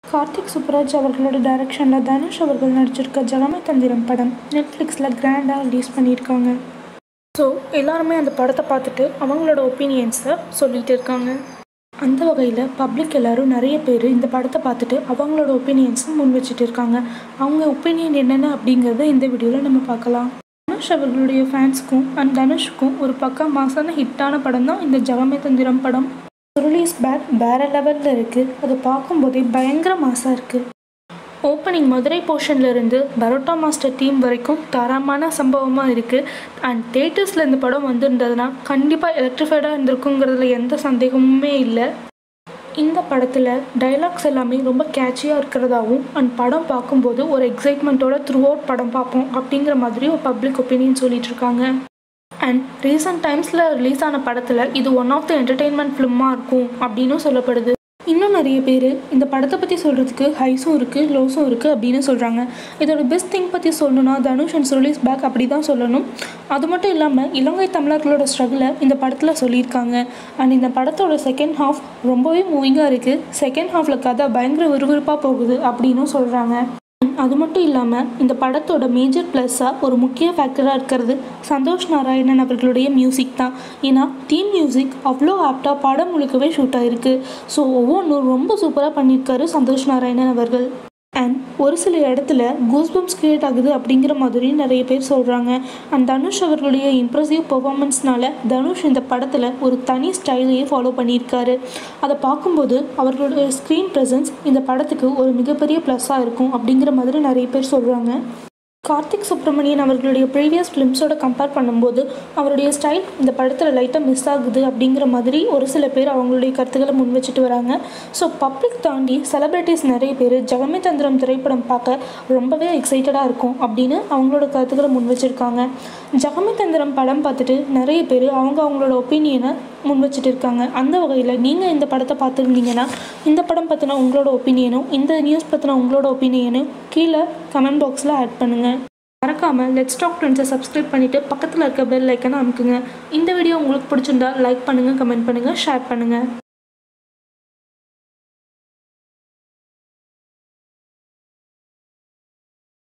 கார்த்திக் சுப்புராஜ் அவர்களோட டைரக்ஷனில் தனுஷ் அவர்கள் நடிச்சிருக்க ஜலமை தந்திரம் படம் நெட்ஃப்ளிக்ஸில் கிராண்டாக ரிலீஸ் பண்ணியிருக்காங்க ஸோ எல்லாருமே அந்த படத்தை பார்த்துட்டு அவங்களோட ஒப்பீனியன்ஸை சொல்லிகிட்டு இருக்காங்க அந்த வகையில் பப்ளிக் எல்லாரும் நிறைய பேர் இந்த படத்தை பார்த்துட்டு அவங்களோட ஒப்பீனியன்ஸை முன் வச்சுட்டு இருக்காங்க அவங்க ஒப்பீனியன் என்னென்ன அப்படிங்கிறத இந்த வீடியோவில் நம்ம பார்க்கலாம் தனுஷ் அவர்களுடைய ஃபேன்ஸுக்கும் அண்ட் தனுஷுக்கும் ஒரு பக்கா மாசான ஹிட்டான படம் தான் இந்த ஜகமே தந்திரம் படம் ரிலீஸ் பேக் வேறு லெவலில் இருக்குது அதை பார்க்கும்போதே பயங்கர மாசாக இருக்குது ஓப்பனிங் மதுரை போர்ஷன்ல இருந்து பரோட்டா மாஸ்டர் டீம் வரைக்கும் தரமான சம்பவமாக இருக்குது அண்ட் தேட்டர்ஸில் இந்த படம் வந்திருந்ததுன்னா கண்டிப்பாக எலக்ட்ரிஃபைடாக இருந்திருக்குங்கிறதுல எந்த சந்தேகமுமே இல்லை இந்த படத்தில் டைலாக்ஸ் எல்லாமே ரொம்ப கேட்சியாக இருக்கிறதாவும் அண்ட் படம் பார்க்கும்போது ஒரு எக்ஸைட்மெண்ட்டோட த்ரூ அவுட் படம் பார்ப்போம் அப்படிங்கிற மாதிரி ஒரு பப்ளிக் ஒப்பீனியன் சொல்லிட்டு இருக்காங்க அண்ட் ரீசன்ட் டைம்ஸில் ரிலீஸ் ஆன படத்தில் இது ஒன் ஆஃப் த என்டர்டெயின்மெண்ட் ஃபிலிமாக இருக்கும் அப்படின்னும் சொல்லப்படுது இன்னும் நிறைய பேர் இந்த படத்தை பற்றி சொல்கிறதுக்கு ஹைஸும் இருக்குது லோஸும் இருக்குது அப்படின்னு சொல்கிறாங்க இதோட பெஸ்ட் திங் பற்றி சொல்லணும்னா தனுஷ் அண்ட் ரிலீஸ் பேக் அப்படி தான் சொல்லணும் அது மட்டும் இல்லாமல் இலங்கை தமிழர்களோட ஸ்ட்ரகிளை இந்த படத்தில் சொல்லியிருக்காங்க அண்ட் இந்த படத்தோட செகண்ட் ஹாஃப் ரொம்பவே மூவிங்காக இருக்குது செகண்ட் ஹாஃபில் கதை பயங்கர விறுவிறுப்பாக போகுது அப்படின்னும் சொல்கிறாங்க அது மட்டும் இல்லாமல் இந்த படத்தோட மேஜர் ப்ளஸ்ஸாக ஒரு முக்கிய ஃபேக்டராக இருக்கிறது சந்தோஷ் நாராயணன் அவர்களுடைய மியூசிக் தான் ஏன்னா தீம் மியூசிக் அவ்வளோ ஆப்டாக படம் முழுக்கவே ஷூட் ஆகிருக்கு ஸோ ஒவ்வொன்றும் ரொம்ப சூப்பராக பண்ணியிருக்காரு சந்தோஷ் நாராயணன் அவர்கள் அண்ட் ஒரு சில இடத்துல கூஸ்பம்ஸ் கிரியேட் ஆகுது அப்படிங்கிற மாதிரி நிறைய பேர் சொல்கிறாங்க அண்ட் தனுஷ் அவர்களுடைய இம்ப்ரெசிவ் பெர்ஃபார்மன்ஸ்னால தனுஷ் இந்த படத்தில் ஒரு தனி ஸ்டைலையே ஃபாலோ பண்ணியிருக்காரு அதை பார்க்கும்போது அவர்களுடைய ஸ்க்ரீன் ப்ரெசன்ஸ் இந்த படத்துக்கு ஒரு மிகப்பெரிய ப்ளஸ்ஸாக இருக்கும் அப்படிங்கிற மாதிரி நிறைய பேர் சொல்கிறாங்க கார்த்திக் சுப்ரமணியன் அவர்களுடைய ப்ரீவியஸ் ஃபிலிம்ஸோட கம்பேர் பண்ணும்போது அவருடைய ஸ்டைல் இந்த படத்தில் லைட்டாக மிஸ் ஆகுது அப்படிங்கிற மாதிரி ஒரு சில பேர் அவங்களுடைய கருத்துக்களை முன் வச்சுட்டு வராங்க ஸோ பப்ளிக் தாண்டி செலிப்ரிட்டிஸ் நிறைய பேர் ஜெகமே தந்திரம் திரைப்படம் பார்க்க ரொம்பவே எக்ஸைட்டடாக இருக்கும் அப்படின்னு அவங்களோட கருத்துக்களை முன் வச்சுருக்காங்க ஜெகமே தந்திரம் படம் பார்த்துட்டு நிறைய பேர் அவங்க அவங்களோட ஒப்பீனியனை முன் வச்சுட்டு இருக்காங்க அந்த வகையில் நீங்கள் இந்த படத்தை பார்த்துருந்தீங்கன்னா இந்த படம் பற்றின உங்களோட ஒப்பீனியனும் இந்த நியூஸ் பற்றின உங்களோட ஒப்பீனியனும் கீழே கமெண்ட் பாக்ஸில் ஆட் பண்ணுங்கள் மறக்காமல் லெட்ஸ் டாக் ட்ரெண்ட்ஸை சப்ஸ்கிரைப் பண்ணிவிட்டு பக்கத்தில் இருக்க பெல் ஐக்கனை அமுக்குங்க இந்த வீடியோ உங்களுக்கு பிடிச்சிருந்தா லைக் பண்ணுங்கள் கமெண்ட் பண்ணுங்கள் ஷேர் பண்ணுங்கள்